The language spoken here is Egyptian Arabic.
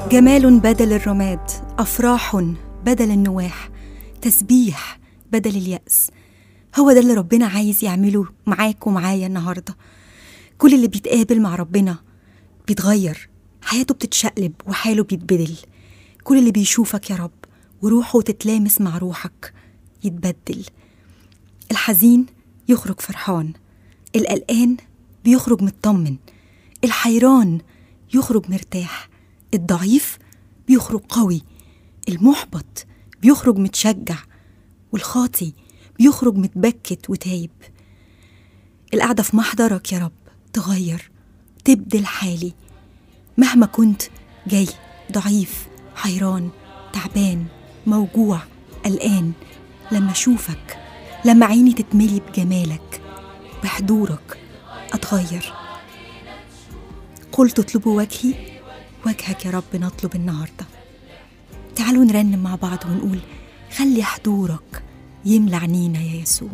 جمال بدل الرماد افراح بدل النواح تسبيح بدل الياس هو ده اللي ربنا عايز يعمله معاك ومعايا النهارده كل اللي بيتقابل مع ربنا بيتغير حياته بتتشقلب وحاله بيتبدل كل اللي بيشوفك يا رب وروحه تتلامس مع روحك يتبدل الحزين يخرج فرحان القلقان بيخرج مطمن الحيران يخرج مرتاح الضعيف بيخرج قوي المحبط بيخرج متشجع والخاطي بيخرج متبكت وتايب القعدة في محضرك يا رب تغير تبدل حالي مهما كنت جاي ضعيف حيران تعبان موجوع قلقان لما اشوفك لما عيني تتملي بجمالك بحضورك اتغير قلت اطلبوا وجهي وجهك يا رب نطلب النهارده تعالوا نرنم مع بعض ونقول خلي حضورك يملى عنينا يا يسوع